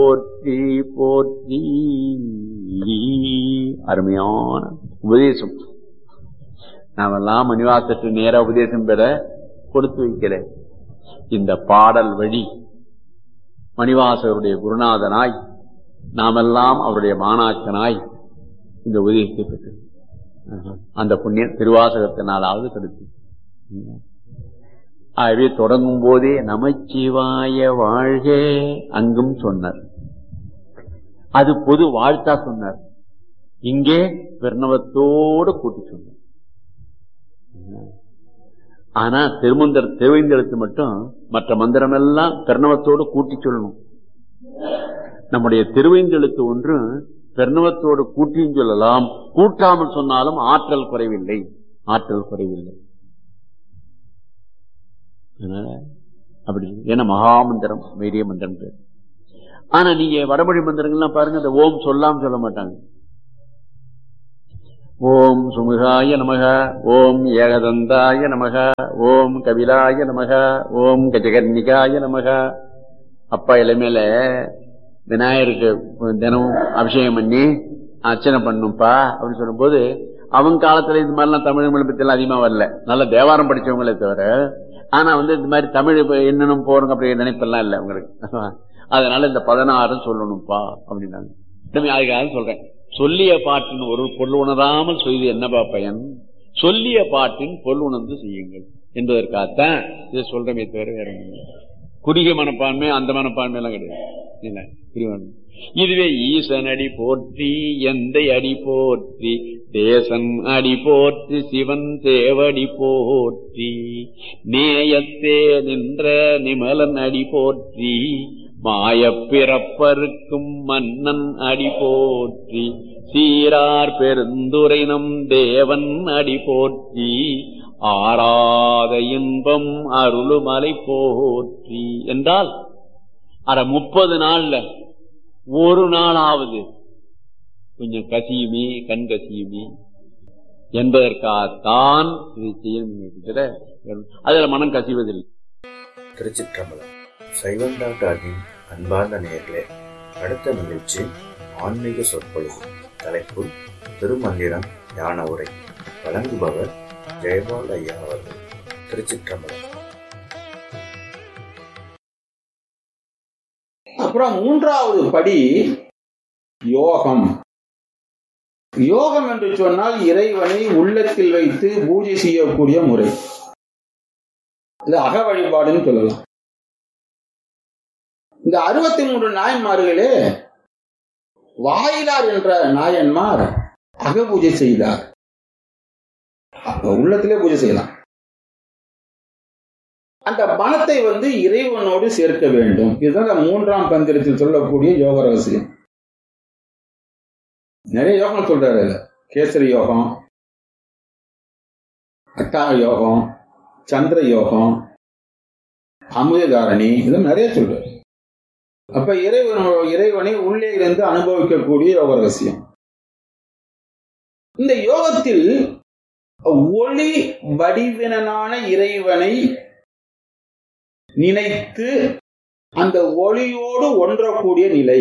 போற்றி போற்றி அருமையான உபதேசம் நாமெல்லாம் மணிவாசற்று நேர உபதேசம் பெற கொடுத்து வைக்கல இந்த பாடல் வழி மணிவாசருடைய குருநாதனாய் நாமெல்லாம் அவருடைய மாணாக்கனாய் இந்த உபதேசத்தை பெற்று அந்த புண்ணிய திருவாசகத்தினாலாவது கருத்து ஆகவே தொடங்கும் போதே நமச்சிவாய வாழ்க அங்கும் சொன்னார் அது பொது வாழ்த்தா சொன்னார் இங்கே பிரணவத்தோடு கூட்டி சொன்னார் ஆனா திருமந்திர திருவைந்தெழுத்து மட்டும் மற்ற மந்திரம் எல்லாம் பிரணவத்தோடு கூட்டி சொல்லணும் நம்முடைய திருவைந்தெழுத்து ஒன்று பிரணவத்தோடு கூட்டியும் சொல்லலாம் கூட்டாமல் சொன்னாலும் ஆற்றல் குறைவில்லை ஆற்றல் குறைவில்லை அப்படி ஏன்னா மகாமந்திரம் வைரிய மந்திரம் பேர் ஆனா நீங்க வடமொழி மந்திரங்கள்லாம் பாருங்க இந்த ஓம் சொல்லாம சொல்ல மாட்டாங்க ஓம் சுமுகாய நமக ஓம் ஏகதந்தாய நமக ஓம் கபிலாய நமக ஓம் கஜகர்ணிகாய நமக அப்பா இளமையில விநாயகருக்கு தினமும் அபிஷேகம் பண்ணி அர்ச்சனை பண்ணும்பா அப்படின்னு சொல்லும்போது அவங்க காலத்துல இந்த மாதிரிலாம் தமிழ் மொழி பத்தி எல்லாம் அதிகமா வரல நல்ல தேவாரம் படிச்சவங்களே தவிர ஆனா வந்து இந்த மாதிரி தமிழ் என்னன்னு போறோங்க அப்படி நினைப்பெல்லாம் இல்லை உங்களுக்கு அதனால இந்த பதினாறும் சொல்லணும்ப்பா அப்படின்னாங்க அதுக்காக சொல்றேன் சொல்லிய பாட்டின் ஒரு பொருள் உணராமல் செய்து என்னப்பா பயன் சொல்லிய பாட்டின் பொருள் உணர்ந்து செய்யுங்கள் என்பதற்காகத்தான் இதை சொல்றமே தவிர வேற குறுகிய மனப்பான்மை அந்த மனப்பான்மை எல்லாம் கிடையாது இதுவே ஈசன் அடி போற்றி எந்த அடி போற்றி தேசன் அடி போற்றி சிவன் தேவடி போற்றி நேயத்தே நின்ற நிமலன் அடி போற்றி மாய பிறப்பருக்கும் மன்னன் அடி போற்றி சீரார் பெருந்துரை நம் தேவன் அடி போற்றி ஆராத இன்பம் அருளுமலை போற்றி என்றால் அட முப்பது நாள்ல ஒரு நாளாவது கொஞ்சம் கசியுமே கண் கசியுமே என்பதற்காகத்தான் இதை செய்யணும் அதுல மனம் கசிவதில்லை திருச்சிற்றம்பலம் சைவந்தா டாகின் அன்பார்ந்த நேர்களே அடுத்த நிகழ்ச்சி ஆன்மீக சொற்பொழிவு தலைப்பு திருமந்திரம் ஞான உரை வழங்குபவர் ஜெயபால் ஐயா அவர்கள் திருச்சிற்றம்பலம் அப்புறம் மூன்றாவது படி யோகம் யோகம் என்று சொன்னால் இறைவனை உள்ளத்தில் வைத்து பூஜை செய்யக்கூடிய முறை இது அக வழிபாடுன்னு சொல்லலாம் இந்த அறுபத்தி மூன்று நாயன்மார்களே வாயிலார் என்ற நாயன்மார் அக பூஜை செய்தார் உள்ளத்திலே பூஜை செய்யலாம் அந்த மனத்தை வந்து இறைவனோடு சேர்க்க வேண்டும் இதுதான் இந்த மூன்றாம் தந்திரத்தில் சொல்லக்கூடிய யோக ரகசியம் நிறைய யோகம் சொல்றாரு கேசரி யோகம் அட்டாக யோகம் சந்திர யோகம் அமுததாரணி இது நிறைய சொல்றாரு அப்ப இறைவன் இறைவனை உள்ளே இருந்து அனுபவிக்கக்கூடிய யோக ரகசியம் இந்த யோகத்தில் ஒளி வடிவினனான இறைவனை நினைத்து அந்த ஒளியோடு ஒன்றக்கூடிய நிலை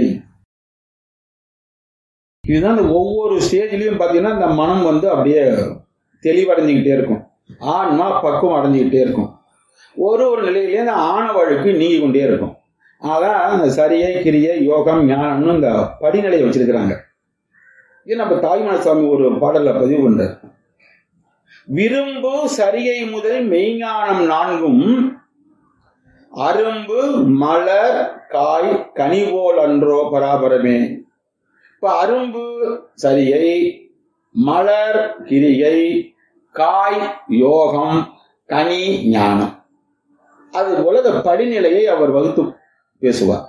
இதுதான் இந்த ஒவ்வொரு ஸ்டேஜ்லயும் பாத்தீங்கன்னா இந்த மனம் வந்து அப்படியே தெளிவடைஞ்சுக்கிட்டே இருக்கும் ஆன்மா பக்குவம் அடைஞ்சுக்கிட்டே இருக்கும் ஒரு ஒரு நிலையிலேயே இந்த ஆணவழுக்கு நீங்கி கொண்டே இருக்கும் அதான் அந்த சரியை கிரியை யோகம் ஞானம்னு இந்த படிநிலையை வச்சிருக்கிறாங்க இது நம்ம தாய்மான சுவாமி ஒரு பாடல்ல பதிவு பண்றார் விரும்பு சரியை முதல் மெய்ஞானம் நான்கும் அரும்பு மலர் காய் கனி போல் அன்றோ பராபரமே இப்ப அரும்பு சரியை மலர் கிரியை காய் யோகம் கனி ஞானம் அது போல இந்த படிநிலையை அவர் வகுத்து பேசுவார்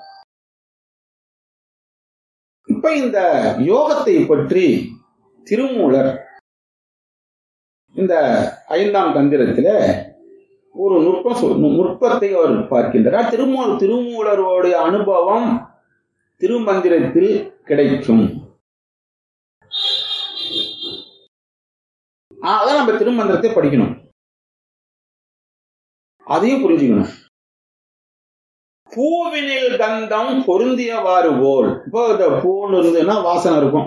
இப்ப இந்த யோகத்தை பற்றி திருமூலர் இந்த ஐந்தாம் தந்திரத்தில ஒரு நுட்பம் நுட்பத்தை அவர் பார்க்கின்றார் திருமூல திருமூலருடைய அனுபவம் திருமந்திரத்தில் கிடைக்கும் அதான் நம்ம திருமந்திரத்தை படிக்கணும் அதையும் புரிஞ்சுக்கணும் பூவினில் கந்தம் பொருந்தியவாறு போல் இப்போ இந்த பூன்னு இருந்ததுன்னா வாசனை இருக்கும்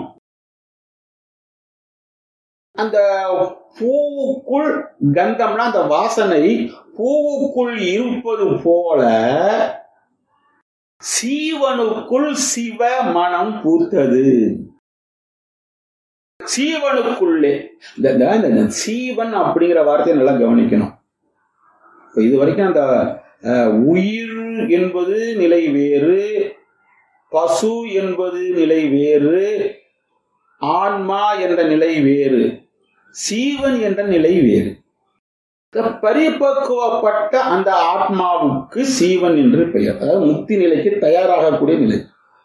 அந்த பூவுக்குள் கந்தம்னா அந்த வாசனை பூவுக்குள் இருப்பது போல சீவனுக்குள் சிவ மனம் பூத்தது சீவனுக்குள்ளே இந்த இந்த- இந்த சீவன் அப்படிங்கிற வார்த்தையை நல்லா கவனிக்கணும் இப்ப இது வரைக்கும் அந்த அஹ், உயிர் என்பது நிலை வேறு பசு என்பது நிலை வேறு ஆன்மா என்ற நிலை வேறு சீவன் என்ற நிலை வேறு இந்த பரிபக்குவப்பட்ட அந்த ஆத்மாவுக்கு சீவன் என்று பெயர் அதாவது முக்தி நிலைக்கு தயாராகக்கூடிய நிலை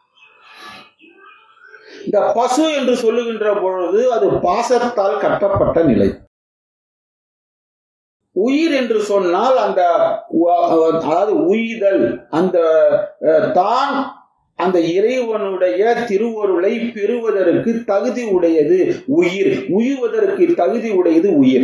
இந்த பசு என்று சொல்லுகின்ற பொழுது அது பாசத்தால் கட்டப்பட்ட நிலை உயிர் என்று சொன்னால் அந்த உ- அதாவது உய்தல் அந்த அஹ், தான் அந்த இறைவனுடைய திருவருளை பெறுவதற்கு தகுதி உடையது உயிர் உய்வதற்கு தகுதி உடையது உயிர்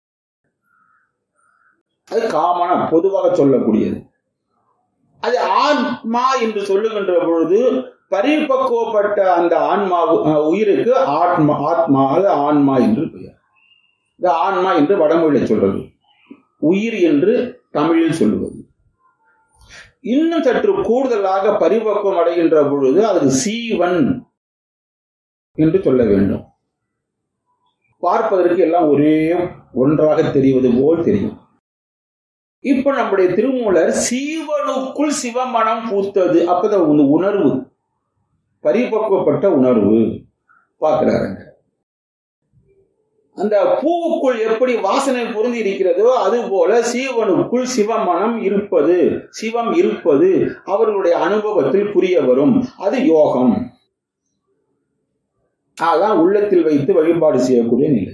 அது காமனா பொதுவாக சொல்லக்கூடியது அது ஆன்மா என்று சொல்லுகின்ற பொழுது பரிபக்குவப்பட்ட அந்த ஆன்மா உயிருக்கு ஆத்மா ஆத்மா அது ஆன்மா என்று பெயர் இந்த ஆன்மா என்று வடமொழியில் சொல்றது உயிர் என்று தமிழில் சொல்லுவது இன்னும் சற்று கூடுதலாக பரிபக்குவம் அடைகின்ற பொழுது அது சீவன் என்று சொல்ல வேண்டும் பார்ப்பதற்கு எல்லாம் ஒரே ஒன்றாக தெரிவது போல் தெரியும் இப்ப நம்முடைய திருமூலர் சீவனுக்குள் சிவமனம் பூத்தது அப்பதான் இந்த உணர்வு பரிபக்குவப்பட்ட உணர்வு பார்க்கிறாருங்க அந்த பூவுக்குள் எப்படி வாசனை பொருந்தி இருக்கிறதோ அது போல சீவனுக்குள் சிவமனம் இருப்பது சிவம் இருப்பது அவர்களுடைய அனுபவத்தில் புரிய வரும் அது யோகம் அதான் உள்ளத்தில் வைத்து வழிபாடு செய்யக்கூடிய நிலை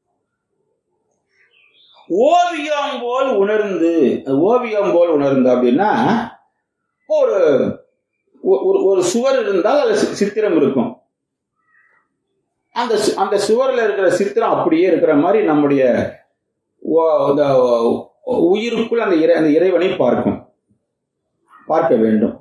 ஓவியம் போல் உணர்ந்து ஓவியம் போல் உணர்ந்து அப்படின்னா ஒரு ஒரு ஒரு சுவர் இருந்தால் அதுல சி- சித்திரம் இருக்கும் அந்த சு- அந்த சுவரில் இருக்கிற சித்திரம் அப்படியே இருக்கிற மாதிரி நம்முடைய ஓ- இந்த உயிருக்குள் அந்த இறை அந்த இறைவனை பார்க்கும் பார்க்க வேண்டும்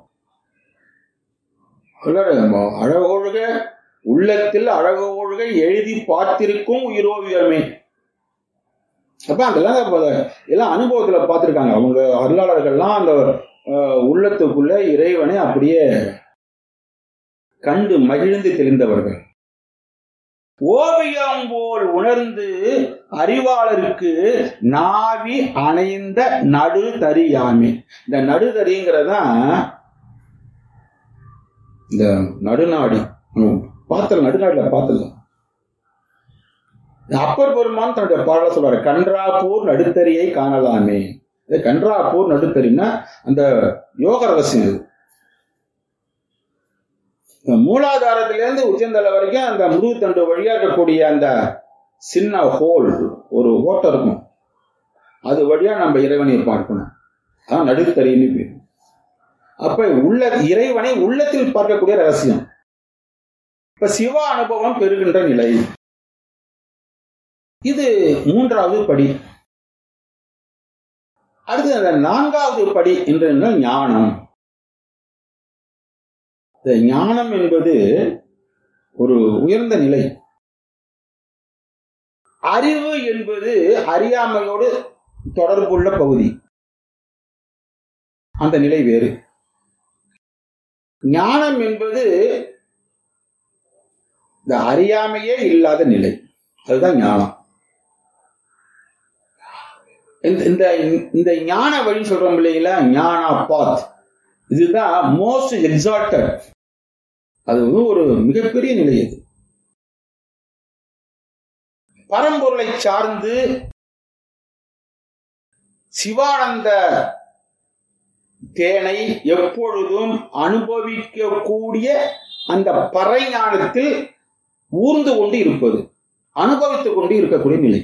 அழகொழுக உள்ளத்தில் அழகொழுக எழுதி பார்த்திருக்கும் உயிரோவியமே அப்ப அதெல்லாம் இப்ப எல்லாம் அனுபவத்துல பார்த்திருக்காங்க அவங்க அருளாளர்கள்லாம் அந்த அஹ், உள்ளத்துக்குள்ள இறைவனை அப்படியே கண்டு மகிழ்ந்து தெளிந்தவர்கள் ஓவியம் போல் உணர்ந்து அறிவாளருக்கு நாவி அணைந்த நடு தரியாமே இந்த நடுதறிங்கிறதான் இந்த நடுநாடி ம், பார்த்தல் நடுநாடில பார்த்தல அப்பர் பெருமான் தன்னுடைய பாடல சொல்றாரு கன்றாப்பூர் நடுத்தறியை காணலாமே இது கன்றாப்பூர் நடுத்தறின்னா அந்த யோக ரகசியம் இது இந்த மூலாதாரத்திலேருந்து உச்சந்தலை வரைக்கும் அந்த முதுகுத்தண்டு வழியா இருக்கக்கூடிய அந்த சின்ன ஹோல் ஒரு ஓட்டம் இருக்கும் அது வழியா நம்ம இறைவனை பார்க்கணும் அதான் நடுத்தறின்னு பேர் அப்ப உள்ள இறைவனை உள்ளத்தில் பார்க்கக்கூடிய ரகசியம் இப்ப சிவ அனுபவம் பெறுகின்ற நிலை இது மூன்றாவது படி அடுத்து அந்த நான்காவது படி என்று என்றால் ஞானம் இந்த ஞானம் என்பது ஒரு உயர்ந்த நிலை அறிவு என்பது அறியாமையோடு தொடர்புள்ள பகுதி அந்த நிலை வேறு ஞானம் என்பது இந்த அறியாமையே இல்லாத நிலை அதுதான் ஞானம் இந்த இந்த இந்த ஞான வழி சொல்றோம் இல்லைங்களா ஞானா பாத் இதுதான் மோஸ்ட் எக்ஸால்டட் அது வந்து ஒரு மிகப்பெரிய நிலை அது பரம்பொருளை சார்ந்து சிவானந்த தேனை எப்பொழுதும் அனுபவிக்கக்கூடிய அந்த பறை ஞானத்தில் ஊர்ந்து கொண்டு இருப்பது அனுபவித்துக் கொண்டு இருக்கக்கூடிய நிலை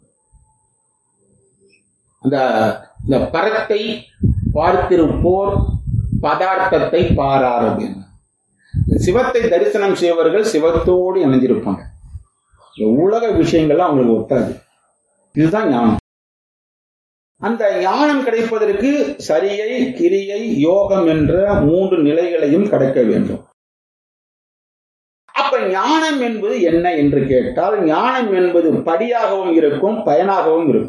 அந்த இந்த பரத்தை பார்த்திருப்போர் பதார்த்தத்தை பாரார் அப்படின்னு இந்த சிவத்தை தரிசனம் செய்வர்கள் சிவத்தோடு இணைஞ்சிருப்பாங்க இந்த உலக விஷயங்கள்லாம் அவங்களுக்கு ஒட்டாது இதுதான் ஞானம் அந்த ஞானம் கிடைப்பதற்கு சரியை கிரியை யோகம் என்ற மூன்று நிலைகளையும் கடக்க வேண்டும் அப்ப ஞானம் என்பது என்ன என்று கேட்டால் ஞானம் என்பது படியாகவும் இருக்கும் பயனாகவும் இருக்கும்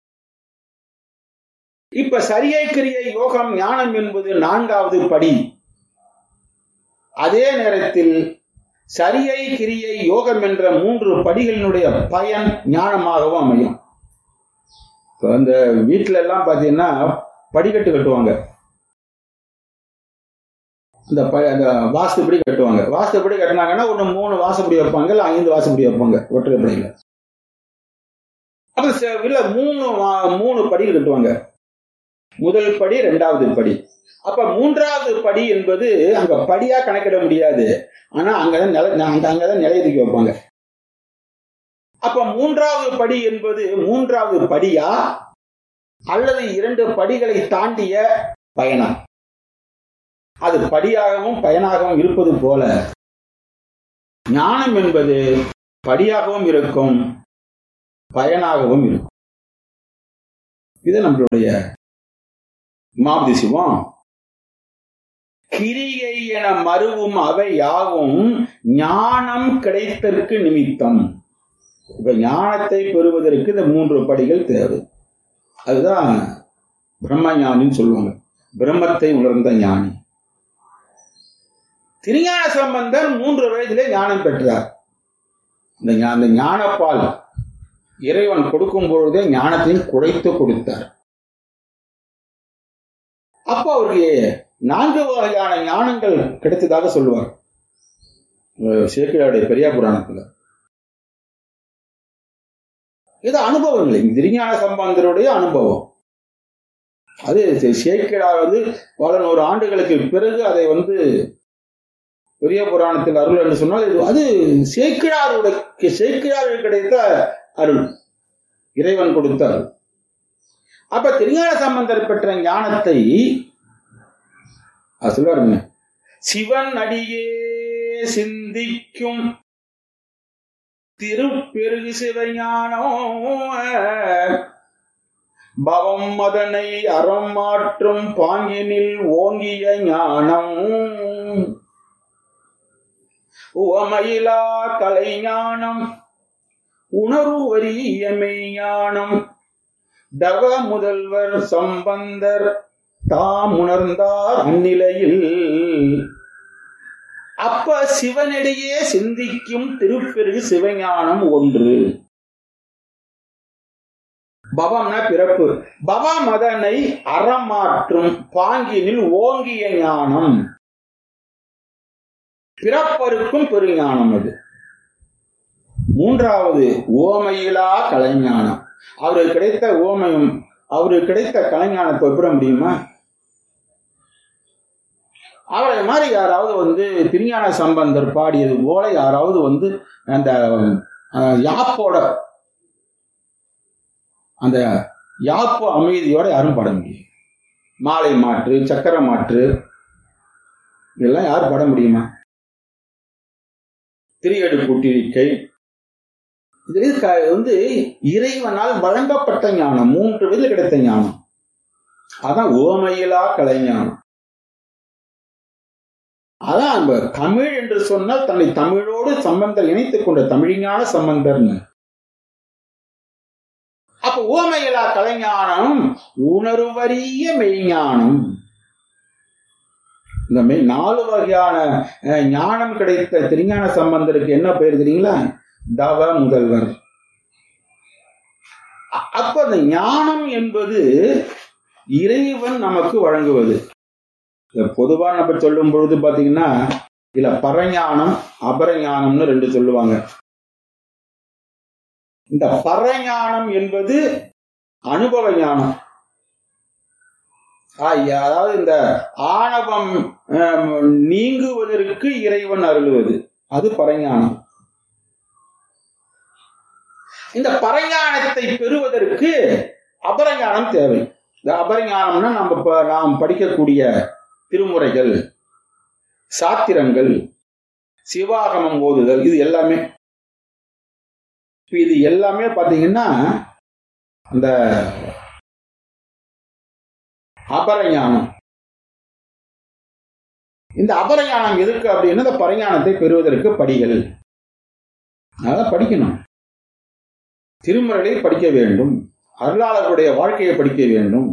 இப்ப சரியை கிரியை யோகம் ஞானம் என்பது நான்காவது படி அதே நேரத்தில் சரியை கிரியை யோகம் என்ற மூன்று படிகளினுடைய பயன் ஞானமாகவும் அமையும் இப்போ இந்த வீட்டில எல்லாம் பார்த்தீங்கன்னா படிக்கட்டு கட்டுவாங்க இந்த ப அந்த வாஸ்துப்படி கட்டுவாங்க வாஸ்துப்படி கட்டினாங்கன்னா ஒன்று மூணு வாசப்படி வைப்பாங்க இல்லை ஐந்து வாசப்படி வைப்பாங்க ஒற்றைப்படியில் அப்போ ச- இல்ல மூணு வா- மூணு படி கட்டுவாங்க முதல் படி ரெண்டாவது படி அப்ப மூன்றாவது படி என்பது அங்க படியா கணக்கிட முடியாது ஆனா அங்கதான் நில அங்க அங்கதான் நிலையத்துக்கு வைப்பாங்க அப்ப மூன்றாவது படி என்பது மூன்றாவது படியா அல்லது இரண்டு படிகளை தாண்டிய பயணம் அது படியாகவும் பயனாகவும் இருப்பது போல ஞானம் என்பது படியாகவும் இருக்கும் பயனாகவும் இருக்கும் இது நம்மளுடைய மாபதி சிவம் கிரியை என மறுவும் அவை யாவும் ஞானம் கிடைத்தற்கு நிமித்தம் இப்ப ஞானத்தை பெறுவதற்கு இந்த மூன்று படிகள் தேவை அதுதான் பிரம்ம ஞானின்னு சொல்லுவாங்க பிரம்மத்தை உணர்ந்த ஞானி திருஞான சம்பந்தர் மூன்று வயதிலே ஞானம் பெற்றார் இந்த ஞா- அந்த ஞானப்பால் இறைவன் கொடுக்கும் பொழுதே ஞானத்தையும் குறைத்து கொடுத்தார் அப்போ அவருக்கு நான்கு வகையான ஞானங்கள் கிடைத்ததாக சொல்லுவார் அஹ் சேக்கிழாருடைய பெரியா புராணத்துல இது அனுபவங்கள் இங்க திருஞான சம்பந்தருடைய அனுபவம் அது சே- சேக்கிழார் வந்து பல நூறு ஆண்டுகளுக்கு பிறகு அதை வந்து பெரிய புராணத்தில் அருள் என்று சொன்னால் இது அது சேக்கிழாருடைய சேக்கிழாருக்கு கிடைத்த அருள் இறைவன் கொடுத்த அருள் அப்ப திருஞான சம்பந்தர் பெற்ற ஞானத்தை அது சொல்லுவாருங்க சிவன் அடியே சிந்திக்கும் திருப்பெருகு சிவஞானம் பவம் அதனை அறம் மாற்றும் பாங்கினில் ஓங்கிய ஞானம் உவமயிலா கலைஞானம் உணர்வரியமை ஞானம் தவ முதல்வர் சம்பந்தர் தாம் உணர்ந்தார் அந்நிலையில் அப்ப சிவனிடையே சிந்திக்கும் திருப்பெருகு சிவஞானம் ஒன்று பவம்னா பிறப்பு பவ மதனை அறமாற்றும் பாங்கினில் ஓங்கிய ஞானம் பிறப்பருக்கும் பெருஞானம் அது மூன்றாவது ஓமையிலா கலைஞானம் அவருக்கு கிடைத்த ஓமையும் அவருக்கு கிடைத்த கலைஞானத்தை ஒப்பிட முடியுமா அவரை மாதிரி யாராவது வந்து திருஞான சம்பந்தர் பாடியது போல யாராவது வந்து அந்த அஹ், யாப்போட அந்த யாப்பு அமைதியோட யாரும் பாட முடியும் மாலை மாற்று சக்கர மாற்று இதெல்லாம் யாரும் பாட முடியுமா திரியடு கூட்டிருக்கை இது க- வந்து இறைவனால் வழங்கப்பட்ட ஞானம் மூன்று விதில் கிடைத்த ஞானம் அதான் ஓமையிலா கலைஞானம் அதான் நம்ம தமிழ் என்று சொன்னால் தன்னை தமிழோடு சம்பந்தர் இணைத்துக் கொண்ட தமிழிஞான சம்பந்தர்னு அப்ப ஓமையிலா கலைஞானம் உணர்வறிய மெய்ஞானம் இந்த மெய் நாலு வகையான அஹ், ஞானம் கிடைத்த திருஞான சம்பந்தருக்கு என்ன பெயர் தெரியுங்களா தவ முதல்வர் அ- அப்ப அந்த ஞானம் என்பது இறைவன் நமக்கு வழங்குவது இத பொதுவா நம்ம சொல்லும் பொழுது பாத்தீங்கன்னா இதுல பரஞானம் அபரஞானம்னு ரெண்டு சொல்லுவாங்க இந்த பரஞானம் என்பது அனுபவ ஞானம் ஆ, அதாவது இந்த ஆணவம் ஆம், நீங்குவதற்கு இறைவன் அருளுவது அது பரஞானம் இந்த பரஞானத்தை பெறுவதற்கு அபரஞானம் தேவை இந்த அபரஞானம்னா நம்ம இப்ப நாம் படிக்கக்கூடிய திருமுறைகள் சாத்திரங்கள் சிவாகமம் ஓதுதல் இது எல்லாமே இப்ப இது எல்லாமே பாத்தீங்கன்னா அந்த அபரஞானம் இந்த அபரஞானம் எதுக்கு அப்படின்னா இந்த பரஞானத்தை பெறுவதற்கு படிகள் அதான் படிக்கணும் திருமுறைகளை படிக்க வேண்டும் அருளாளர்களுடைய வாழ்க்கையை படிக்க வேண்டும்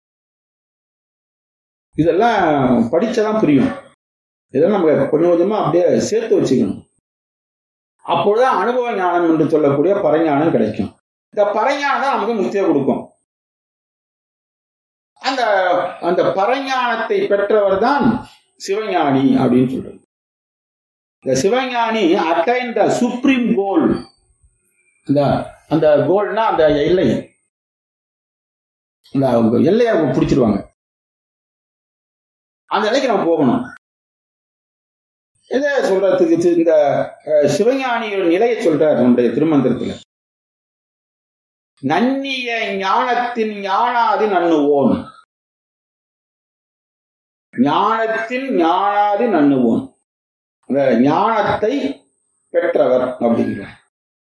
இதெல்லாம் படிச்சாதான் புரியும் இதெல்லாம் நம்ம கொஞ்சம் கொஞ்சமா அப்படியே சேர்த்து வச்சுக்கணும் அப்பொழுதுதான் அனுபவ ஞானம் என்று சொல்லக்கூடிய பரஞானம் கிடைக்கும் இந்த பரஞானம் தான் நமக்கு முக்தியை கொடுக்கும் அந்த அந்த பரஞானத்தை பெற்றவர் தான் சிவஞானி அப்படின்னு சொல்றது இந்த சிவஞானி அட்டைன் த சுப்ரீம் கோல் அந்த அந்த கோல்னா அந்த எல்லை அந்த எல்லையை அவங்க பிடிச்சிருவாங்க அந்த எல்லைக்கு நம்ம போகணும் எதை சொல்றதுக்கு தி- இந்த அஹ், சிவஞானியோட நிலையை சொல்றார் நம்முடைய திருமந்திரத்துல நன்னிய ஞானத்தின் ஞானாதி நண்ணுவோன் ஞானத்தின் ஞானாதி நண்ணுவோன் அந்த ஞானத்தை பெற்றவர் அப்படிங்கிறார்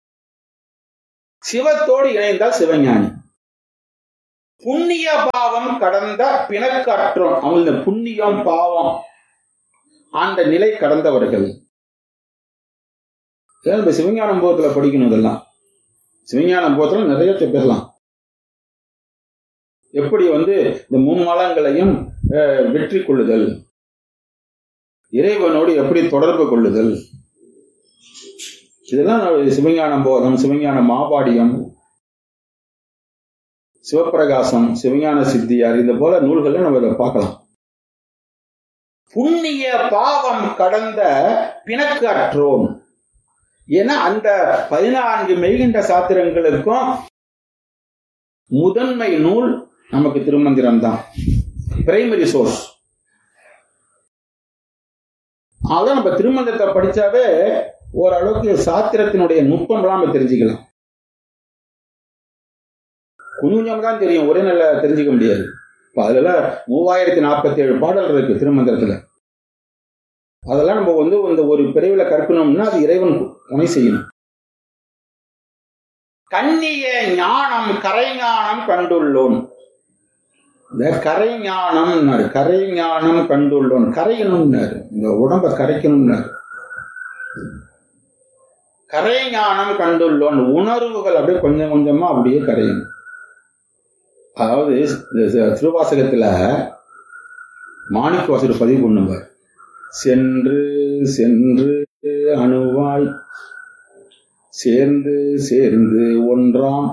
சிவத்தோடு இணைந்தால் சிவஞானி புண்ணிய பாவம் கடந்த பிணக்காற்றோம் அவங்க இந்த புண்ணியம் பாவம் அந்த நிலை கடந்தவர்கள் இதெல்லாம் இந்த சிவஞானம் போகத்துல படிக்கணும் இதெல்லாம் சிவஞானம் போகத்துல நிறைய பேசலாம் எப்படி வந்து இந்த மும்மலங்களையும் அஹ், வெற்றி கொள்ளுதல் இறைவனோடு எப்படி தொடர்பு கொள்ளுதல் இதெல்லாம் நம்ம சிவஞானம் போதம் சிவஞான மாபாடியம் சிவப்பிரகாசம் சிவஞான சித்தியார் இந்த போல நூல்களை நம்ம இதை பார்க்கலாம் புண்ணிய பாவம் கடந்த பிணக்கு அற்றோன் ஏன்னா அந்த பதினான்கு மெய்கின்ற சாத்திரங்களுக்கும் முதன்மை நூல் நமக்கு திருமந்திரம் தான் பிரைமரி சோர்ஸ் அதான் நம்ம திருமந்திரத்தை படிச்சாவே ஓரளவுக்கு சாத்திரத்தினுடைய நுட்பம்லாம் நம்ம தெரிஞ்சுக்கலாம் கொஞ்சம் கொஞ்சம் தான் தெரியும் ஒரே நல்ல தெரிஞ்சுக்க முடியாது இப்போ அதுல மூவாயிரத்தி நாற்பத்தி ஏழு பாடல் இருக்கு திருமந்திரத்துல அதெல்லாம் நம்ம வந்து இந்த ஒரு பிரிவில் கற்கணும்னா அது இறைவன் துணை செய்யணும் கண்ணிய ஞானம் கரைஞானம் கண்டுள்ளோன் இந்த கரை ஞானம்னாரு கரை ஞானம் கண்டுள்ளோன் கரையணும்னாரு இந்த உடம்ப கரைக்கணும்னாரு கரை ஞானம் கண்டுள்ளோன் உணர்வுகள் அப்படியே கொஞ்சம் கொஞ்சமா அப்படியே கரையணும் அதாவது இந்த ச- திருவாசகத்துல மாணிக்க வாசகர் பதிவு பண்ணுவார் சென்று சென்று அணுவாய் சேர்ந்து சேர்ந்து ஒன்றாம்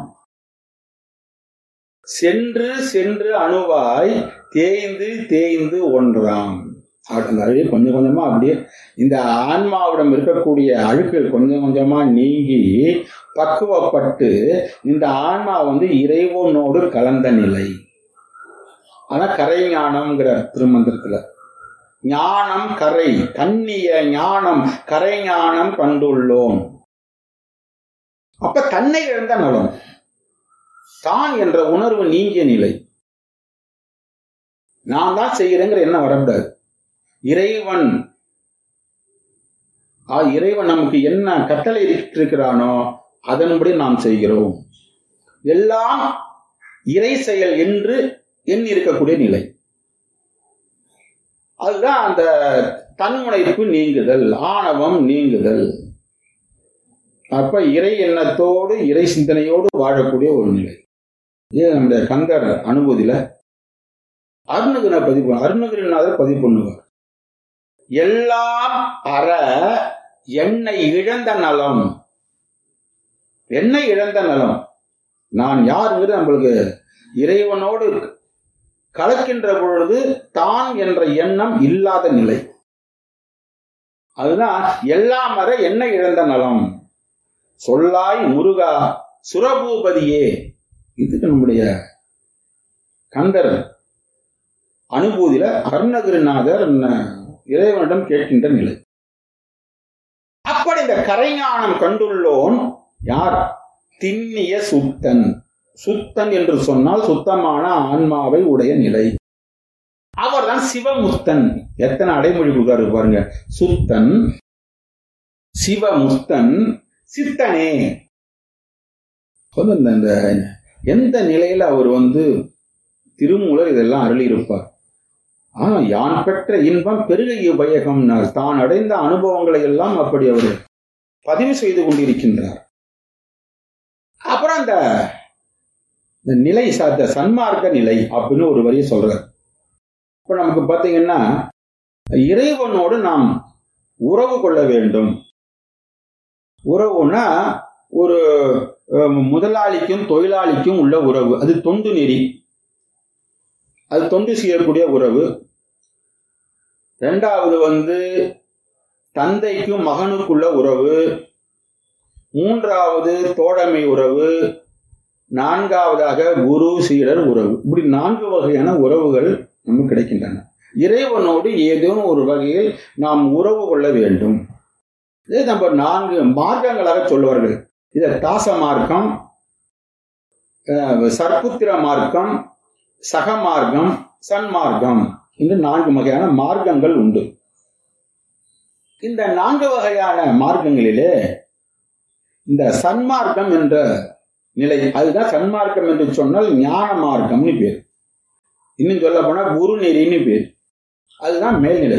சென்று சென்று அணுவாய் தேய்ந்து தேய்ந்து ஒன்றாம் அப்படி அப்படியே கொஞ்சம் கொஞ்சமா அப்படியே இந்த ஆன்மாவிடம் இருக்கக்கூடிய அழுக்குகள் கொஞ்சம் கொஞ்சமா நீங்கி பக்குவப்பட்டு இந்த ஆன்மா வந்து இறைவனோடு கலந்த நிலை அதான் கரை ஞானம்ங்கிற திருமந்திரத்துல ஞானம் கரை கண்ணிய ஞானம் கரை ஞானம் கண்டுள்ளோம் அப்ப தன்னை இழந்த நலம் தான் என்ற உணர்வு நீங்கிய நிலை நான் தான் செய்கிறேங்கிற எண்ணம் வரக்கூடாது இறைவன் ஆ, இறைவன் நமக்கு என்ன கட்டளை இருக்கிறானோ அதன்படி நாம் செய்கிறோம் எல்லாம் இறை செயல் என்று எண்ணி இருக்கக்கூடிய நிலை அதுதான் அந்த தன்முனைப்பு நீங்குதல் ஆணவம் நீங்குதல் அப்ப இறை எண்ணத்தோடு இறை சிந்தனையோடு வாழக்கூடிய ஒரு நிலை இது நம்முடைய கந்தர் அனுபூதியில அருணகிரி பதிவு அருணகிரிநாதர் பதிவு பண்ணுவார் எல்லாம் அற என்னை இழந்த நலம் என்னை இழந்த நலம் நான் யாருங்கிறது நம்மளுக்கு இறைவனோடு கலக்கின்ற பொழுது தான் என்ற எண்ணம் இல்லாத நிலை அதுதான் எல்லாம் வர என்ன இழந்த நலம் சொல்லாய் முருகா சுரபூபதியே இதுக்கு நம்முடைய கந்தர் அனுபூதியில அருணகிரிநாதர் ந- இறைவனிடம் கேட்கின்ற நிலை அப்படி இந்த கரைஞானம் கண்டுள்ளோன் யார் திண்ணிய சுத்தன் சுத்தன் என்று சொன்னால் சுத்தமான ஆன்மாவை உடைய நிலை அவர்தான் சிவமுத்தன் எத்தனை அடைமொழி கொடுக்காரு பாருங்க சுத்தன் சிவமுத்தன் சித்தனே வந்து இந்த- இந்த எந்த நிலையில அவர் வந்து திருமூலர் இதெல்லாம் அருளியிருப்பார் ஆனா யான் பெற்ற இன்பம் பெருகிய பயகம் தான் அடைந்த அனுபவங்களை எல்லாம் அப்படி அவர் பதிவு செய்து கொண்டிருக்கின்றார் அப்புறம் அந்த இந்த நிலை சார்ந்த சன்மார்க்க நிலை அப்படின்னு ஒரு வரியை சொல்றார் இப்ப நமக்கு பாத்தீங்கன்னா இறைவனோடு நாம் உறவு கொள்ள வேண்டும் உறவுனா ஒரு அஹ், முதலாளிக்கும் தொழிலாளிக்கும் உள்ள உறவு அது தொண்டு நெறி அது தொண்டு செய்யக்கூடிய உறவு ரெண்டாவது வந்து தந்தைக்கும் மகனுக்குள்ள உறவு மூன்றாவது தோழமை உறவு நான்காவதாக குரு சீடர் உறவு இப்படி நான்கு வகையான உறவுகள் நமக்கு கிடைக்கின்றன இறைவனோடு ஏதேனும் ஒரு வகையில் நாம் உறவு கொள்ள வேண்டும் இது நம்ம நான்கு மார்க்கங்களாக சொல்லுவார்கள் இதை தாச மார்க்கம் அஹ், சர்ப்புத்திர மார்க்கம் சக மார்க்கம் சன்மார்க்கம் என்று நான்கு வகையான மார்க்கங்கள் உண்டு இந்த நான்கு வகையான மார்க்கங்களிலே இந்த சன்மார்க்கம் என்ற நிலை அதுதான் சன்மார்க்கம் என்று சொன்னால் ஞான மார்க்கம்னு பேர் இன்னும் சொல்ல போனா குரு நெறின்னு பேர் அதுதான் மேல்நிலை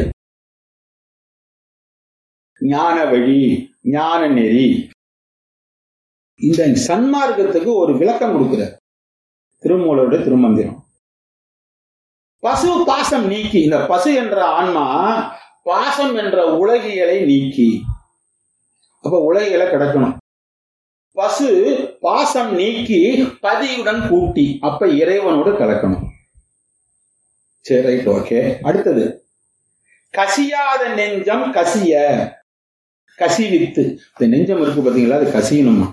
ஞான வழி ஞான நெறி இந்த சன்மார்க்கத்துக்கு ஒரு விளக்கம் கொடுக்கிறார் திருமூலருடைய திருமந்திரம் பசு பாசம் நீக்கி இந்த பசு என்ற ஆன்மா பாசம் என்ற உலகியலை நீக்கி அப்ப உலகியலை கிடக்கணும் பசு பாசம் நீக்கி பதியுடன் கூட்டி அப்ப இறைவனோடு கலக்கணும் சரி ரைட் ஓகே அடுத்தது கசியாத நெஞ்சம் கசிய கசிவித்து இந்த நெஞ்சம் இருக்கு பாத்தீங்களா அது கசியணுமா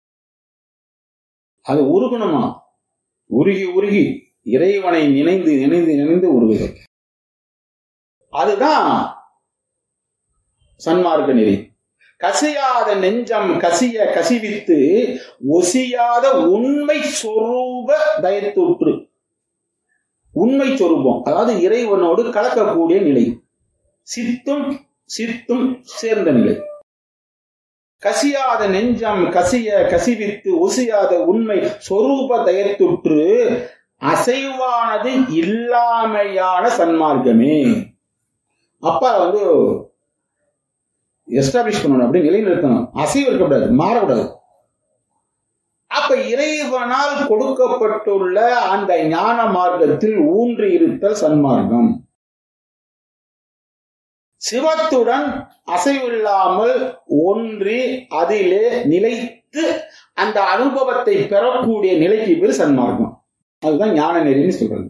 அது உருகணுமா உருகி உருகி இறைவனை நினைந்து நினைந்து நினைந்து உருகுது அதுதான் சன்மார்க்க நெறி கசியாத நெஞ்சம் கசிய கசிவித்து ஒசியாத உண்மை சொரூப தயத்துற்று உண்மை சொரூபம் அதாவது இறைவனோடு கலக்கக்கூடிய நிலை சித்தும் சித்தும் சேர்ந்த நிலை கசியாத நெஞ்சம் கசிய கசிவித்து ஒசியாத உண்மை சொரூப தயத்துற்று அசைவானது இல்லாமையான சன்மார்க்கமே அப்பா வந்து எஸ்டாப்ளிஷ் பண்ணணும் அப்படி நிலைநிறுத்தணும் அசைவு இருக்கக்கூடாது மாறக்கூடாது அப்ப இறைவனால் கொடுக்கப்பட்டுள்ள அந்த ஞான மார்க்கத்தில் ஊன்றி இருத்தல் சன்மார்க்கம் சிவத்துடன் அசைவில்லாமல் ஒன்றி அதிலே நிலைத்து அந்த அனுபவத்தை பெறக்கூடிய நிலைக்கு பேர் சன்மார்க்கம் அதுதான் ஞான நெறின்னு சொல்றது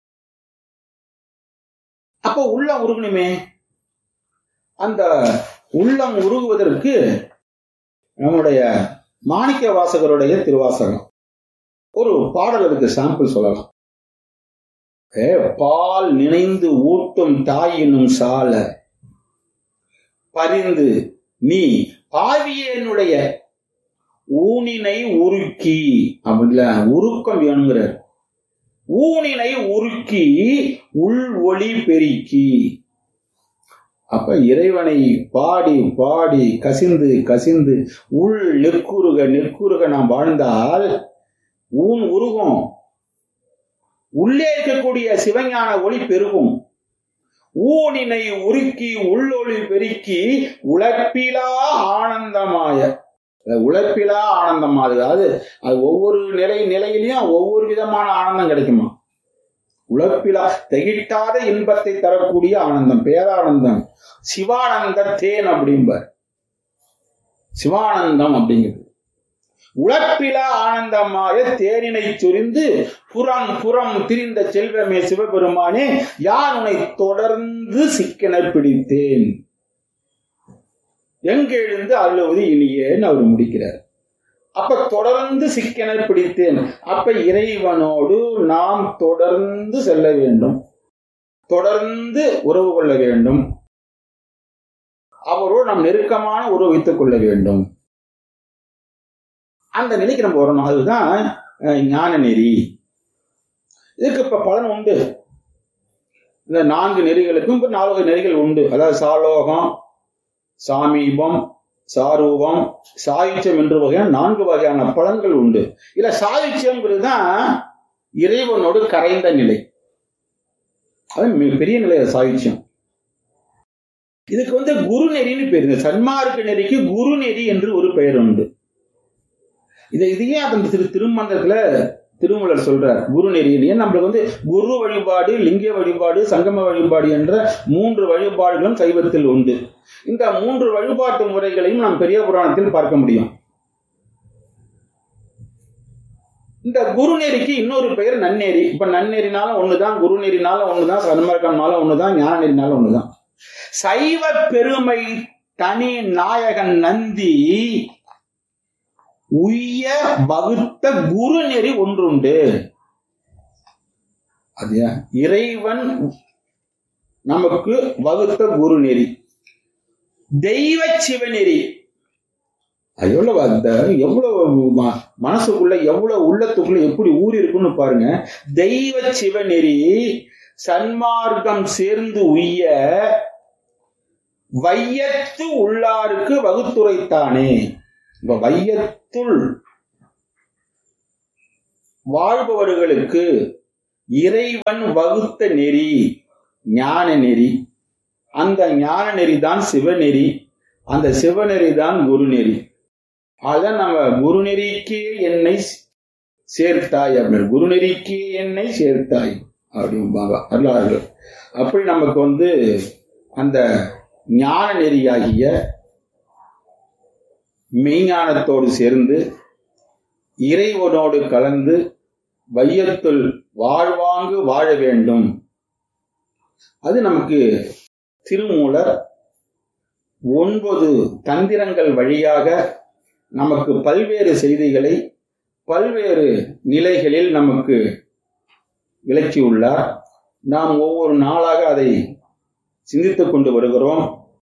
அப்போ உள்ளம் உருகணுமே அந்த உள்ளம் உருகுவதற்கு நம்முடைய மாணிக்க வாசகருடைய திருவாசகம் ஒரு பாடல் அதுக்கு சாம்பிள் சொல்லலாம் ஏ, பால் நினைந்து ஊட்டும் தாயினும் சால பரிந்து நீ பாவியனுடைய ஊனினை உருக்கி அப்படில உருக்கம் வேணுங்கிறார் ஊனினை உருக்கி உள் ஒளி பெருக்கி அப்ப இறைவனை பாடி பாடி கசிந்து கசிந்து உள் நெக்குருக நெக்குருக நாம் வாழ்ந்தால் ஊன் உருகும் உள்ளே இருக்கக்கூடிய சிவஞான ஒளி பெருகும் ஊனினை உருக்கி உள்ளொளி பெருக்கி உழப்பிலா ஆனந்தமாய அந்த உழைப்பிலா ஆனந்தமா அது அதாவது அது ஒவ்வொரு நிலை நிலையிலையும் ஒவ்வொரு விதமான ஆனந்தம் கிடைக்குமா உழைப்பிலா திகிட்டாத இன்பத்தை தரக்கூடிய ஆனந்தம் பேரானந்தம் சிவானந்த தேன் அப்படிம்பார் சிவானந்தம் அப்படிங்கிறது உழப்பிலா ஆனந்தமாய தேனினை சொரிந்து புறம் புறம் திரிந்த செல்வமே சிவபெருமானே யார் உன்னை தொடர்ந்து சிக்கன பிடித்தேன் எங்கெழுந்து அருளுவது இனியேன்னு அவர் முடிக்கிறார் அப்ப தொடர்ந்து சிக்கன பிடித்தேன் அப்ப இறைவனோடு நாம் தொடர்ந்து செல்ல வேண்டும் தொடர்ந்து உறவு கொள்ள வேண்டும் அவரோடு நாம் நெருக்கமான உறவு வைத்துக் கொள்ள வேண்டும் அந்த நிலைக்கு நம்ம வரணும் அதுதான் அஹ், ஞான நெறி இதுக்கு இப்ப பலன் உண்டு இந்த நான்கு நெறிகளுக்கும் இப்ப நாலு வகை நெறிகள் உண்டு அதாவது சாலோகம் சாமீபம் சாரூபம் சாயுச்சியம் என்ற வகையான நான்கு வகையான பலன்கள் உண்டு இல்ல சாயுச்சியம்ங்கிறது தான் இறைவனோடு கரைந்த நிலை அது மிகப்பெரிய நிலை அது சாகித்யம் இதுக்கு வந்து குரு நெறின்னு பேர் இந்த சன்மார்க்க நெறிக்கு குரு நெறி என்று ஒரு பெயர் உண்டு இதை இதையே அந்த திரு திருமந்திரத்துல திருமலர் சொல்றார் குரு நெறி ஏன் நம்மளுக்கு வந்து குரு வழிபாடு லிங்க வழிபாடு சங்கம வழிபாடு என்ற மூன்று வழிபாடுகளும் சைவத்தில் உண்டு இந்த மூன்று வழிபாட்டு முறைகளையும் நாம் பெரிய புராணத்தில் பார்க்க முடியும் இந்த குருநெறிக்கு இன்னொரு பெயர் நன்னெறி இப்ப நன்னெறினாலும் ஒண்ணுதான் குருநெறினாலும் ஒண்ணுதான் சன்மார்க்கம்னாலும் ஒண்ணுதான் ஞான நெறினாலும் ஒண்ணுதான் சைவ பெருமை தனி நாயகன் நந்தி உய்ய வகுத்த குருநெறி ஒன்றுண்டு அது இறைவன் நமக்கு வகுத்த குருநெறி தெய்வ சிவநெறி அது எவ்வளவு அந்த எவ்வளவு ம- மனசுக்குள்ள எவ்வளவு உள்ளத்துக்குள்ள எப்படி ஊறி இருக்குன்னு பாருங்க தெய்வ சிவநெறி சன்மார்க்கம் சேர்ந்து உய்ய வையத்து உள்ளாருக்கு வகுத்துரைத்தானே இப்ப வையத்துள் வாழ்பவர்களுக்கு இறைவன் வகுத்த நெறி ஞான நெறி அந்த ஞான நெறி தான் சிவநெறி அந்த சிவநெறி தான் குருநெறி அதான் நம்ம குருநெறிக்கே என்னை சேர்த்தாய் அப்படின்னு குருநெறிக்கே என்னை சேர்த்தாய் அப்படிம்பாங்க அருளார்கள் அப்படி நமக்கு வந்து அந்த ஞான நெறியாகிய மெய்ஞானத்தோடு சேர்ந்து இறைவனோடு கலந்து வையத்துள் வாழ்வாங்கு வாழ வேண்டும் அது நமக்கு திருமூலர் ஒன்பது தந்திரங்கள் வழியாக நமக்கு பல்வேறு செய்திகளை பல்வேறு நிலைகளில் நமக்கு விளக்கியுள்ளார் நாம் ஒவ்வொரு நாளாக அதை சிந்தித்துக் கொண்டு வருகிறோம்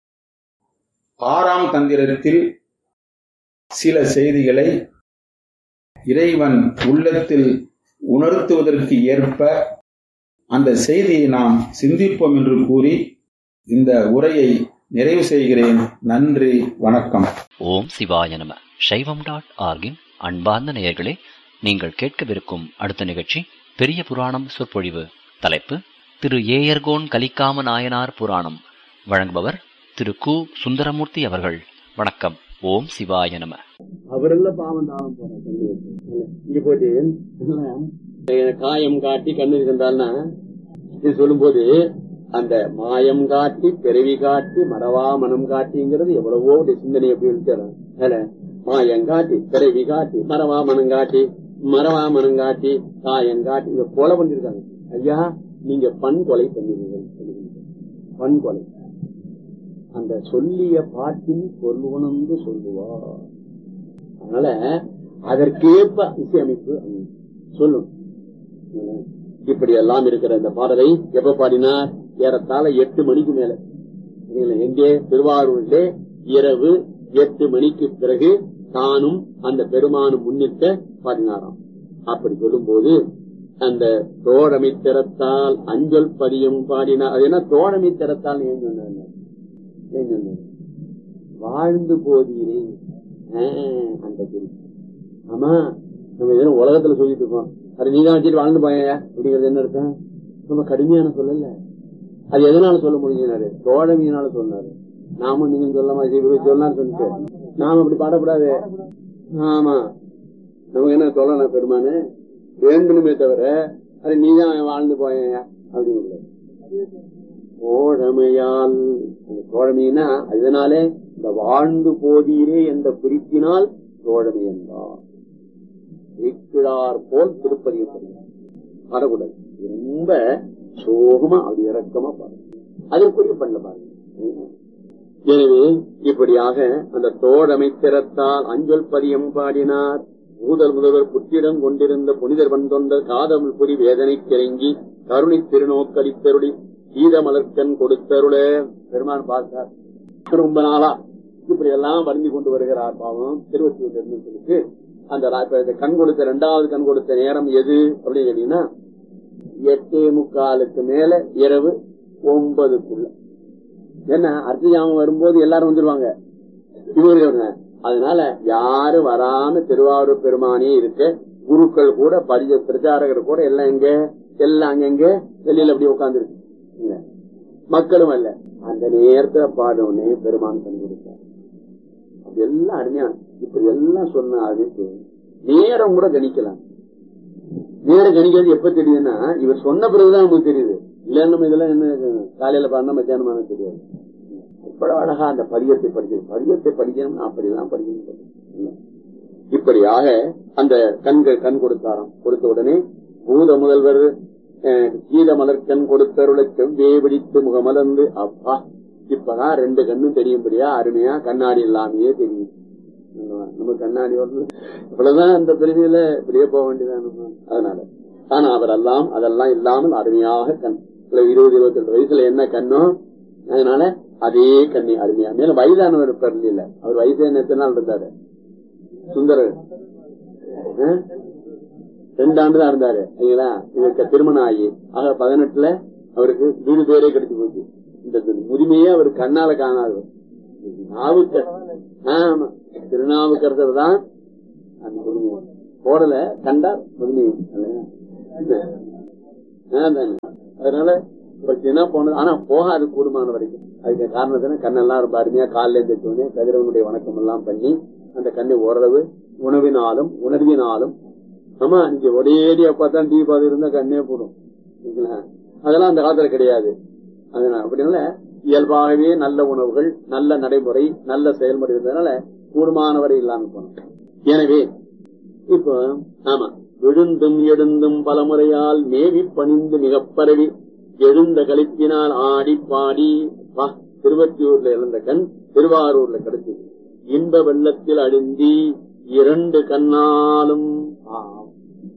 ஆறாம் தந்திரத்தில் சில செய்திகளை இறைவன் உள்ளத்தில் உணர்த்துவதற்கு ஏற்ப அந்த செய்தியை நாம் சிந்திப்போம் என்று கூறி இந்த உரையை நிறைவு செய்கிறேன் நன்றி வணக்கம் ஓம் சிவாய நம சைவம் டாட் ஆர்கின் அன்பார்ந்த நேயர்களே நீங்கள் கேட்கவிருக்கும் அடுத்த நிகழ்ச்சி பெரிய புராணம் சொற்பொழிவு தலைப்பு திரு ஏயர்கோன் கலிக்காம நாயனார் புராணம் வழங்குபவர் திரு கு சுந்தரமூர்த்தி அவர்கள் வணக்கம் ஓம் சிவாய நம அவரெல்லாம் பாவம் தாவம் போறாங்க இங்க போயிட்டு எனக்கு காயம் காட்டி கண்ணு இருந்தால்னா இது சொல்லும்போது அந்த மாயம் காட்டி பிறவி காட்டி மறவா மனம் காட்டிங்கிறது எவ்வளவோ ஒரு சிந்தனை எப்படி இருக்கு மாயம் காட்டி பிறவி காட்டி மறவா மனம் காட்டி மறவா மனம் காட்டி காயம் காட்டி இங்க கொலை பண்ணிருக்காங்க ஐயா நீங்க பண் கொலை பண்ணிருக்கீங்க பண் கொலை அந்த சொல்லிய பாட்டின் பொருள் உணர்ந்து சொல்லுவார் அதனால அதற்கேற்ப இசையமைப்பு அமையும். சொல்லணும் இப்படி எல்லாம் இருக்கிற இந்த பாடலை எப்ப பாடினார் ஏறத்தாழ எட்டு மணிக்கு மேல சரிங்களா? எங்கே திருவாரூரிலே இரவு எட்டு மணிக்கு பிறகு தானும் அந்த பெருமானும் முன்னிட்ட பாடினாராம் அப்படி சொல்லும்போது அந்த தோழமை திறத்தால் அஞ்சல் பதியம் பாடினார் அது என்ன தோழமை திறத்தால் ஏன் சொன்னார் ஏன் சொன்னார் வாழ்ந்து போதீரே ஆஹ், அந்த குறிப்பு ஆமா நம்ம இதெல்லாம் உலகத்துல சொல்லிட்டு இருக்கோம் அது நீதான் வச்சுட்டு வாழ்ந்து போயா அப்படிங்கிறது என்ன அர்த்தம் ரொம்ப கடுமையான சொல்லல அது எதனால சொல்ல முடிஞ்சினாரு தோழமையினால சொன்னாரு நாமும் நீங்க சொல்லமா இவரு சொன்னார் சொல்லிட்டு நாம அப்படி பாடக்கூடாது ஆமா நமக்கு என்ன சொல்லலாம் பெருமானு வேண்டணுமே தவிர அது நீதான் வாழ்ந்து போயா அப்படின்னு தோழமையால் அந்த தோழமைனா இதனாலே இந்த வாழ்ந்து போதீரே என்ற குறிப்பினால் தோழமை என்றார் வீக்கிழார் போல் திருப்பதி பாடக்கூடாது ரொம்ப சோகமா அப்படி இறக்கமா பாருங்க அதற்குரிய பண்ண பாருங்க எனவே இப்படியாக அந்த தோழமை திறத்தால் அஞ்சல் பதியம் பாடினார் பூதல் முதல்வர் புற்றிடம் கொண்டிருந்த புனிதர் வந்தொண்டர் காதல் புரி வேதனை கிறங்கி கருணை திருநோக்களித்தருளி கீதமலர்க்கன் கொடுத்தருள பெருமான் பார்த்தார் ரொம்ப நாளா இப்படி எல்லாம் வருந்தி கொண்டு வருகிறார் பாவம் திருவத்தூர்ல இருந்து சொல்லிட்டு அந்த ரா- இப்ப இந்த கண் கொடுத்த இரண்டாவது கண் கொடுத்த நேரம் எது அப்படின்னு கேட்டீங்கன்னா எட்டே முக்காலுக்கு மேல இரவு ஒன்பதுக்குள்ள என்ன அர்த்தஜாமம் வரும்போது எல்லாரும் வந்துருவாங்க இவங்க அதனால யாரும் வராம திருவாரூர் பெருமானே இருக்க குருக்கள் கூட பரிஜ பிரச்சாரகர் கூட எல்லாம் எங்க எல்லாம் அங்கங்க வெளியில அப்படி உட்கார்ந்துருக்கு இல்ல. மக்களும் அல்ல அந்த நேரத்துல பாடவுடனே பெருமான் கண் கொடுத்தார் அது எல்லாம் அருமையா இப்படி எல்லாம் சொன்ன அறிவிப்பு நேரம் கூட கணிக்கலாம் நேரம் கணிக்கிறது எப்ப தெரியுதுன்னா இவர் சொன்ன பிறகுதான் நமக்கு தெரியுது இல்ல நம்ம இதெல்லாம் என்ன காலையில பாடினா மத்தியானமான தெரியாது இவ்வளவு அழகா அந்த பதியத்தை படிக்கணும் பதியத்தை படிக்கணும் அப்படிலாம் படிக்கணும் இல்ல. இப்படியாக அந்த கண்கள் கண் கொடுத்தாராம் கொடுத்த உடனே பூத முதல்வர் அஹ், கீத மலர் கண் கொடுத்தருளை செவ்வே பிடித்து முகமலர்ந்து அப்பா இப்பதான் ரெண்டு கண்ணும் தெரியும்படியா அருமையா கண்ணாடி இல்லாமையே தெரியும் அல்லவா? நம்ம கண்ணாடி வந்து இவ்வளவுதான் அந்த பெருமையில இப்படியே போக வேண்டியதான் நம்ம. அதனால ஆனா அவரெல்லாம் அதெல்லாம் இல்லாமல் அருமையாக கண் இவ்வளவு இருபது இருபத்தி ரெண்டு வயசுல என்ன கண்ணோ அதனால அதே கண்ணி அருமையா மேலும் வயதானவர் இருப்பார் இல்ல அவர் வயசு என்ன எத்தனை நாள் இருந்தாரு சுந்தரர் ஆ? ரெண்டு ஆண்டு தான் இருந்தாரு சரிங்களா இவருக்கு திருமணம் ஆகி ஆக பதினெட்டுல அவருக்கு வீடு பேரே கிடைச்சு போச்சு இந்த முதுமையே அவர் கண்ணால காணாது நாவுக்க ஆமா திருநாவுக்கரசர் தான் அந்த முதுமையை போடல கண்டார் முதுமையை இல்லையா? அதானே. அதனால இப்ப என்ன போனது ஆனா போகாது கூடுமான வரைக்கும் அதுக்கு காரணத்தினா கண்ணெல்லாம் ரொம்ப அருமையா காலில் எழுந்திரிச்சோடனே கதிரவனுடைய வணக்கம் எல்லாம் பண்ணி அந்த கண்ணை ஓரளவு உணவினாலும் உணர்வினாலும் ஆமா இங்க ஒரேடியா பார்த்தா டீ பாதி இருந்தா கண்ணே போடும் சரிங்களா? அதெல்லாம் அந்த காலத்துல கிடையாது அதனால அப்படினால இயல்பாகவே நல்ல உணவுகள் நல்ல நடைமுறை நல்ல செயல்முறை இருந்ததுனால கூடுமானவரை இல்லாம போனோம் எனவே இப்போ ஆமா விழுந்தும் எழுந்தும் பலமுறையால் மேவி பணிந்து மிகப் பரவி எழுந்த கழிப்பினால் ஆடி பாடி வா திருவத்தியூர்ல இழந்த கண் திருவாரூர்ல கிடைச்சது இன்ப வெள்ளத்தில் அழுந்தி இரண்டு கண்ணாலும் ஆம்.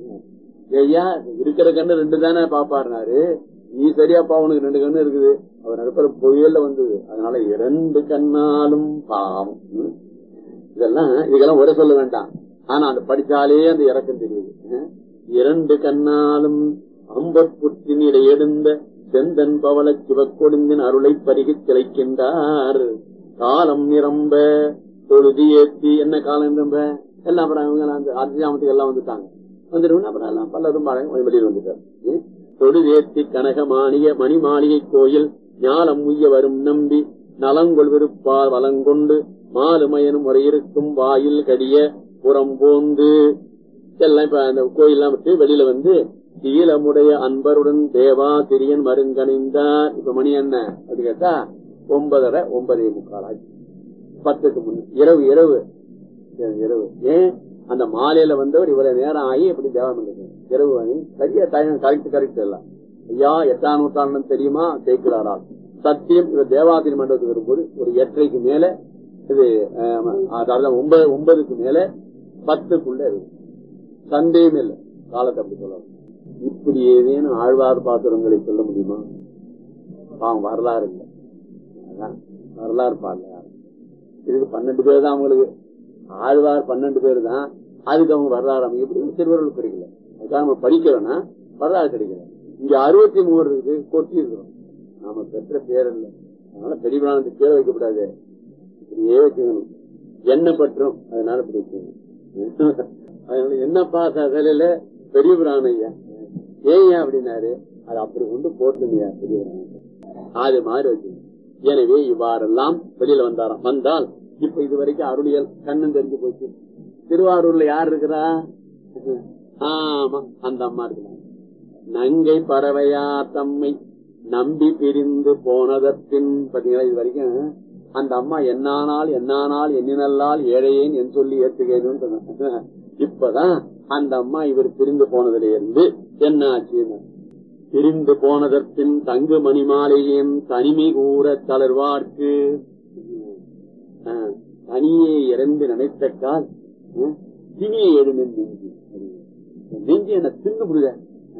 ஐயா இருக்கிற கண்ணு ரெண்டு தானே பாப்பாருனாரு நீ சரியாப்பா உனக்கு ரெண்டு கண்ணு இருக்குது அவர் நடுப்புற புயல்ல வந்தது அதனால இரண்டு கண்ணாலும் பாவம் ம். இதெல்லாம் இதுக்கெல்லாம் உரை சொல்ல வேண்டாம் ஆனா அந்த படிச்சாலே அந்த இறக்கம் தெரியுது அஹ். இரண்டு கண்ணாலும் அம்பற்புற்றின் இடையெடுந்த செந்தன் பவள சிவக்கொடுந்தின் அருளை பருகித் திளைக்கின்றார் காலம் நிரம்ப தொழுதி ஏத்தி என்ன காலம் நிரம்ப எல்லாம் அப்புறம் அவங்க எல்லாம் அந்த அத்தியாமத்துக்கு எல்லாம் வந்துட்டாங்க வந்துருவோம் அப்புறம் எல்லாம் பலரும் பாருங்க வெளியில் வந்துட்டார் ம். தொழுதேத்தி கனக மாளிகை மணி மாளிகை கோயில் ஞாலம் உய்ய வரும் நம்பி நலங்கொள் விருப்பார் வலங்கொண்டு மாலுமயனும் முறையிருக்கும் வாயில் கடிய புறம் போந்து எல்லாம் இப்ப அந்த கோயில்லாம் விட்டு வெளியில வந்து ஈழமுடைய அன்பருடன் தேவா திரியன் மருங்கணிந்தார் இப்ப மணி என்ன அப்படி கேட்டா ஒன்பதரை ஒன்பதே முக்கால் ஆச்சு பத்துக்கு முன்ன இரவு இரவு இரவு ஏன் அந்த மாலையில வந்தவர் இவ்வளவு நேரம் ஆகி எப்படி தேவம் பண்றது இரவு ஆகி சரியா டைம் கரெக்ட் கரெக்ட் எல்லாம் ஐயா எட்டாம் நூற்றாண்டு தெரியுமா தேய்க்கிறாரால் சத்தியம் இவர் தேவாதிரி மண்டபத்துக்கு வரும்போது ஒரு எட்டரைக்கு மேல இது ஆமா, அதாவது ஒன்பது ஒன்பதுக்கு மேல பத்துக்குள்ள இருக்கு சந்தேகம் இல்லை காலத்தை அப்படி சொல்லலாம் இப்படி ஏதேனும் ஆழ்வார் பாத்திரங்களை சொல்ல முடியுமா பாவம் வரலாறு இல்லை அதான் வரலாறு பாடல யாரும். இதுக்கு பன்னெண்டு பேர் தான் அவங்களுக்கு ஆழ்வார் பன்னெண்டு பேர் தான் அதுக்கு அவங்க வரலாறு அவங்க எப்படி திருவருள் கிடைக்கல அதுக்காக நம்ம படிக்கிறோம்னா வரலாறு கிடைக்கல இங்க அறுபத்தி மூணு இருக்குது கொட்டி இருக்கிறோம் நாம பெற்ற பேர் இல்லை அதனால பெரிய பிராணத்துக்கு பேர் வைக்கப்படாது இப்படியே வச்சுக்கணும் என்ன பற்றும் அதனால இப்படி வச்சுக்கணும் அதனால என்னப்பா வேலையில பெரிய பிராணம் ஐயா ஏன் அப்படின்னாரு அது அப்படி கொண்டு போட்டுங்கய்யா பெரிய பிராணம் அது மாதிரி வச்சுக்கணும் எனவே இவ்வாறெல்லாம் வெளியில வந்தாராம் வந்தால் இப்ப இது வரைக்கும் அருளியல் கண்ணன் தெரிஞ்சு போச்சு திருவாரூர்ல யார் இருக்கிறா ஆமா அந்த அம்மா இருக்கிறாங்க நங்கை பறவையா தம்மை நம்பி பிரிந்து போனதற்பின் பாத்தீங்களா இது வரைக்கும் அந்த அம்மா என்னானால் என்னானால் எண்ணினல்லால் ஏழையேன் என் சொல்லி ஏத்துகிறேன்னு சொன்னாங்க இப்பதான் அந்த அம்மா இவர் பிரிந்து போனதுல இருந்து என்ன ஆச்சுன்னு பிரிந்து போனதற்பின் தங்கு மணிமாலையின் தனிமை கூற தளர்வார்க்கு ஆஹ், தனியே இறந்து நினைத்தக்கால் ஆஹ், திணியை எழுமின் நெஞ்சு நெஞ்சு என்ன தின்னு விடுத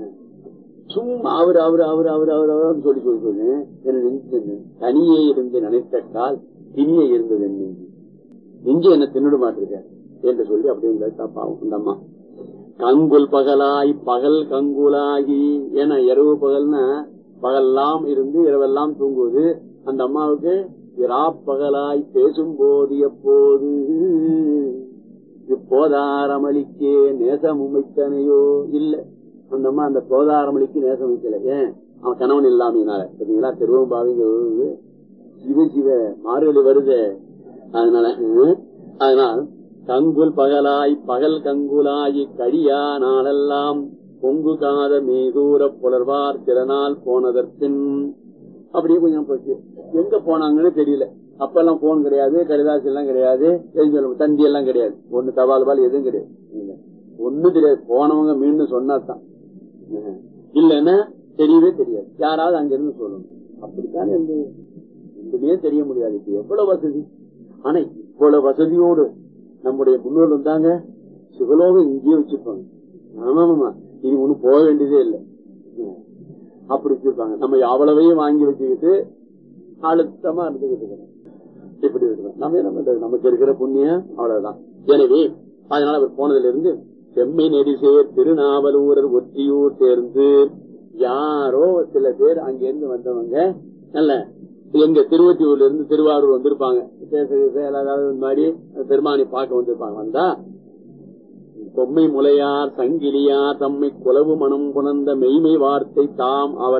சும்மா அவர் அவர் அவர் அவர் அவர் அவர் சொல்லி சொல்லி சொல்லு என்ன நெஞ்சு தனியே இருந்து நினைத்தக்கால் திணியே இருந்தது என் நெஞ்சு நெஞ்சு என்ன தின்னுட மாட்டிருக்க என்று சொல்லி அப்படி இருந்தா பாவம் அந்த அம்மா கங்குல் பகலாய் பகல் கங்குலாகி ஏன்னா இரவு பகல்னா பகல்லாம் இருந்து இரவெல்லாம் தூங்குவது அந்த அம்மாவுக்கு இரா பகலாய் பேசும் போது எப்போது இப்போதாரமளிக்கே நேசம் உமைத்தனையோ இல்ல அந்த அம்மா அந்த போதாரமளிக்கு நேசம் வைக்கல ஏன் அவன் கணவன் இல்லாமையினால சரிங்களா திருவம்பாவிங்க வருது சிவ சிவ மாறுவழி வருது அதனால ஹம், அதனால் கங்குல் பகலாய் பகல் கங்குலாய் கடியா நாளெல்லாம் பொங்கு காத மீதூர புலர்வார் திறனால் போனதற்பின் அப்படியே கொஞ்சம் போச்சு எங்க போனாங்கன்னு தெரியல அப்பெல்லாம் போன் கிடையாது கடிதாசி எல்லாம் கிடையாது எதுவும் சொல்ல முடியாது. தந்தி எல்லாம் கிடையாது ஒண்ணு தபால் பால் எதுவும் கிடையாது இல்ல. ஒண்ணும் தெரியாது போனவங்க மீண்டும் சொன்னாதான் அஹ். இல்லைன்னா தெரியவே தெரியாது யாராவது அங்க இருந்து சொல்லணும் அப்படித்தான் எந்த ஒன்றுமே தெரிய முடியாது இப்ப எவ்வளவு வசதி ஆனா இவ்வளவு வசதியோடு நம்முடைய முன்னோர் இருந்தாங்க சிவலோகம் இங்கேயே வச்சிருப்பாங்க ஆமா ஆமா இது ஒண்ணும் போக வேண்டியதே இல்லை அப்படி வச்சிருப்பாங்க நம்ம அவ்வளவையும் வாங்கி வச்சுக்கிட்டு அழுத்தமா இருந்துகிட்டு இருக்கிறோம் இப்படி இருக்கிறோம் நம்ம என்ன பண்றது நமக்கு இருக்கிற புண்ணியம் அவ்வளவுதான் எனவே அதனால அவர் போனதுல இருந்து செம்மை நெடிசேர் திருநாவலூரர் ஒற்றியூர் சேர்ந்து யாரோ சில பேர் அங்கிருந்து வந்தவங்க நல்ல எங்க திருவத்தியூர்ல இருந்து திருவாரூர் வந்திருப்பாங்க அதாவது இந்த மாதிரி பெருமானை பார்க்க வந்திருப்பாங்க வந்தா தொம்மை முலையார் சங்கிலியார் தம்மை குலவு மனம் புணர்ந்த மெய்மை வார்த்தை தாம் அவர்